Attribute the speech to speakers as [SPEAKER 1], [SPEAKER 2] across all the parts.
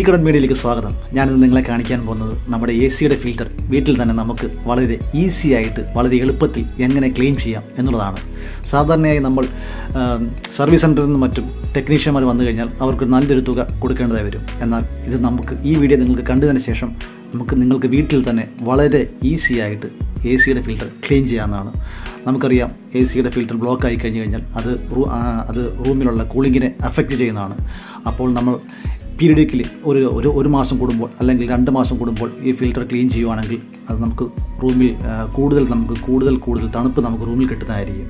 [SPEAKER 1] അരീക്കടൻ മീഡിയയിലേക്ക് സ്വാഗതം ഞാനിന്ന് നിങ്ങളെ കാണിക്കാൻ പോകുന്നത് നമ്മുടെ എ സിയുടെ ഫിൽറ്റർ വീട്ടിൽ തന്നെ നമുക്ക് വളരെ ഈസി ആയിട്ട് വളരെ എളുപ്പത്തിൽ എങ്ങനെ ക്ലീൻ ചെയ്യാം എന്നുള്ളതാണ് സാധാരണയായി നമ്മൾ ആം, സർവീസ് സെൻറ്ററിൽ നിന്നും മറ്റും ടെക്നീഷ്യന്മാർ വന്നു കഴിഞ്ഞാൽ അവർക്ക് നല്ലൊരു തുക കൊടുക്കേണ്ടതായി വരും എന്നാൽ ഇത് നമുക്ക് ഈ വീഡിയോ നിങ്ങൾക്ക് കണ്ടതിന് ശേഷം നമുക്ക് നിങ്ങൾക്ക് വീട്ടിൽ തന്നെ വളരെ ഈസി ആയിട്ട് എ സിയുടെ ഫിൽറ്റർ ക്ലീൻ ചെയ്യാവുന്നതാണ് നമുക്കറിയാം എ സിയുടെ ഫിൽറ്റർ ബ്ലോക്ക് ആയി കഴിഞ്ഞ് കഴിഞ്ഞാൽ അത് റൂ ആ, അത് റൂമിലുള്ള കൂളിങ്ങിനെ അഫക്റ്റ് ചെയ്യുന്നതാണ് അപ്പോൾ നമ്മൾ പീരിയഡിക്കലി ഒരു ഒരു ഒരു മാസം കൂടുമ്പോൾ അല്ലെങ്കിൽ രണ്ട് മാസം കൂടുമ്പോൾ ഈ ഫിൽറ്റർ ക്ലീൻ ചെയ്യുവാണെങ്കിൽ അത് നമുക്ക് റൂമിൽ ആ, കൂടുതൽ നമുക്ക് കൂടുതൽ കൂടുതൽ തണുപ്പ് നമുക്ക് റൂമിൽ കിട്ടുന്നതായിരിക്കും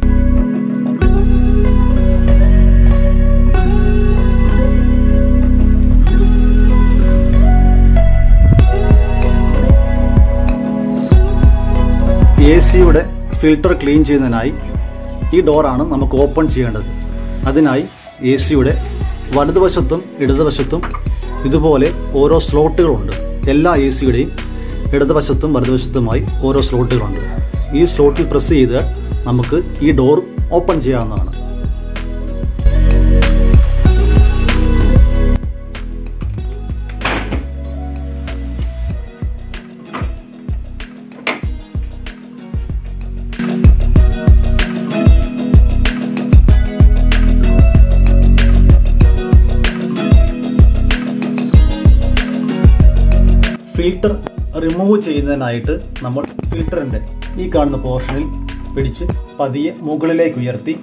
[SPEAKER 1] എ സിയുടെ ഫിൽട്ടർ ക്ലീൻ ചെയ്യുന്നതിനായി ഈ ഡോറാണ് നമുക്ക് ഓപ്പൺ ചെയ്യേണ്ടത് അതിനായി എ സിയുടെ വലതുവശത്തും ഇടതുവശത്തും ഇതുപോലെ ഓരോ സ്ലോട്ടുകളുണ്ട് എല്ലാ എ സിയുടെയും ഇടതുവശത്തും വലതുവശത്തുമായി ഓരോ സ്ലോട്ടുകളുണ്ട് ഈ സ്ലോട്ടിൽ പ്രസ് ചെയ്ത് നമുക്ക് ഈ ഡോർ ഓപ്പൺ ചെയ്യാവുന്നതാണ് ഫിൽട്ടർ റിമൂവ് ചെയ്യുന്നതിനായിട്ട് നമ്മൾ ഫിൽറ്ററിന്റെ ഈ കാണുന്ന പോർഷനിൽ പിടിച്ച് പതിയെ മുകളിലേക്ക് ഉയർത്തി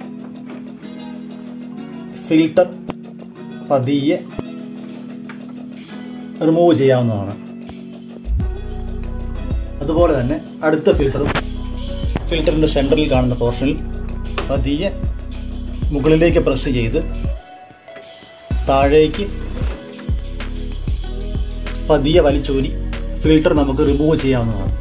[SPEAKER 1] ഫിൽട്ടർ പതിയെ റിമൂവ് ചെയ്യാവുന്നതാണ് അതുപോലെ തന്നെ അടുത്ത ഫിൽട്ടറും ഫിൽറ്ററിന്റെ സെൻറ്ററിൽ കാണുന്ന പോർഷനിൽ പതിയെ മുകളിലേക്ക് പ്രസ് ചെയ്ത് താഴേക്ക് പതിയെ വലിച്ചൂരി ഫിൽട്ടർ നമുക്ക് റിമൂവ് ചെയ്യാവുന്നതാണ്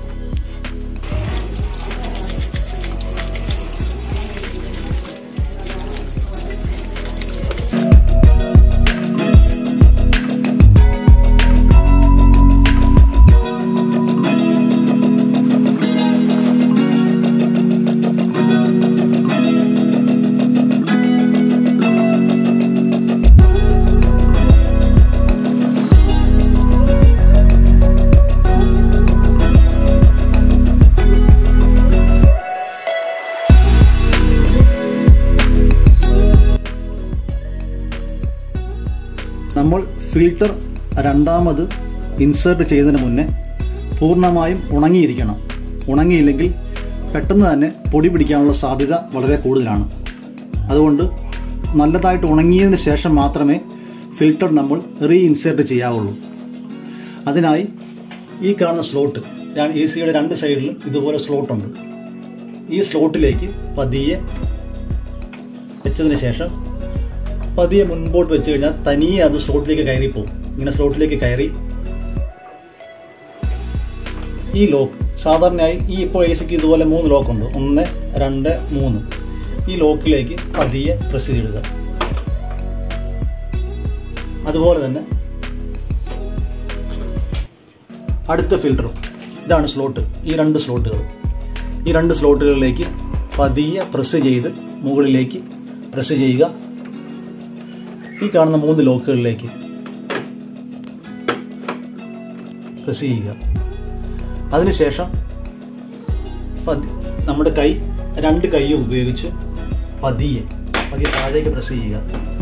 [SPEAKER 1] നമ്മൾ ഫിൽട്ടർ രണ്ടാമത് ഇൻസേർട്ട് ചെയ്യുന്നതിന് മുന്നേ പൂർണ്ണമായും ഉണങ്ങിയിരിക്കണം ഉണങ്ങിയില്ലെങ്കിൽ പെട്ടെന്ന് തന്നെ പൊടി പിടിക്കാനുള്ള സാധ്യത വളരെ കൂടുതലാണ് അതുകൊണ്ട് നല്ലതായിട്ട് ഉണങ്ങിയതിന് ശേഷം മാത്രമേ ഫിൽട്ടർ നമ്മൾ റീ ഇൻസേർട്ട് ചെയ്യാവുള്ളൂ അതിനായി ഈ കാണുന്ന സ്ലോട്ട് എ സിയുടെ രണ്ട് സൈഡിലും ഇതുപോലെ സ്ലോട്ടുണ്ട് ഈ സ്ലോട്ടിലേക്ക് പതിയെ വെച്ചതിന് ശേഷം പതിയെ മുൻപോട്ട് വെച്ച് കഴിഞ്ഞാൽ തനിയെ അത് സ്ലോട്ടിലേക്ക് കയറിപ്പോവും ഇങ്ങനെ സ്ലോട്ടിലേക്ക് കയറി ഈ ലോക്ക് സാധാരണയായി ഈ ഇപ്പോൾ എ സിക്ക് ഇതുപോലെ മൂന്ന് ലോക്കുണ്ട് ഒന്ന് രണ്ട് മൂന്ന് ഈ ലോക്കിലേക്ക് പതിയെ പ്രസ് ചെയ്തിടുക അതുപോലെ തന്നെ അടുത്ത ഫിൽറ്ററും ഇതാണ് സ്ലോട്ട് ഈ രണ്ട് സ്ലോട്ടുകൾ ഈ രണ്ട് സ്ലോട്ടുകളിലേക്ക് പതിയെ പ്രസ് ചെയ്ത് മുകളിലേക്ക് പ്രസ് ചെയ്യുക ഈ കാണുന്ന മൂന്ന് ലോക്കുകളിലേക്ക് പ്രസ് ചെയ്യുക അതിനുശേഷം പതി നമ്മുടെ കൈ രണ്ട് കൈയും ഉപയോഗിച്ച് പതിയെ പതിയെ താഴേക്ക് പ്രസ് ചെയ്യുക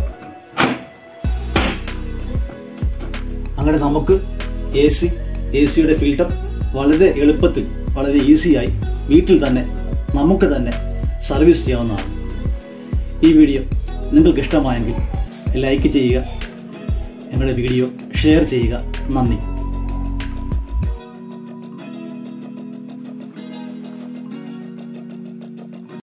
[SPEAKER 1] അങ്ങനെ നമുക്ക് എ സി എ സിയുടെ ഫിൽട്ടർ വളരെ എളുപ്പത്തിൽ വളരെ ഈസിയായി വീട്ടിൽ തന്നെ നമുക്ക് തന്നെ സർവീസ് ചെയ്യാവുന്നതാണ് ഈ വീഡിയോ നിങ്ങൾക്ക് ഇഷ്ടമായെങ്കിൽ ലൈക്ക് ചെയ്യുക ഞങ്ങളുടെ വീഡിയോ ഷെയർ ചെയ്യുക നന്ദി